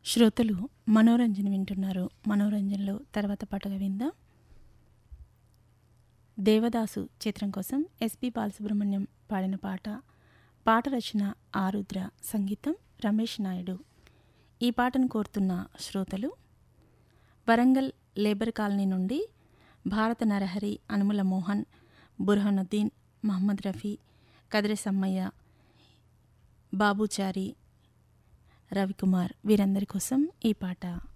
శ్రోతలు మనోరంజన్ వింటున్నారు మనోరంజన్లో తర్వాత పాటగా విందాం దేవదాసు చిత్రం కోసం ఎస్పి బాలసుబ్రహ్మణ్యం పాడిన పాట పాట రచన ఆరుద్ర సంగీతం రమేష్ నాయుడు ఈ పాటను కోరుతున్న శ్రోతలు వరంగల్ లేబర్ కాలనీ నుండి భారత నరహరి అనుముల మోహన్ బుర్హనుద్దీన్ మహమ్మద్ రఫీ కదిరి సమ్మయ్య బాబుచారి రవికుమార్ వీరందరి కోసం ఈ పాట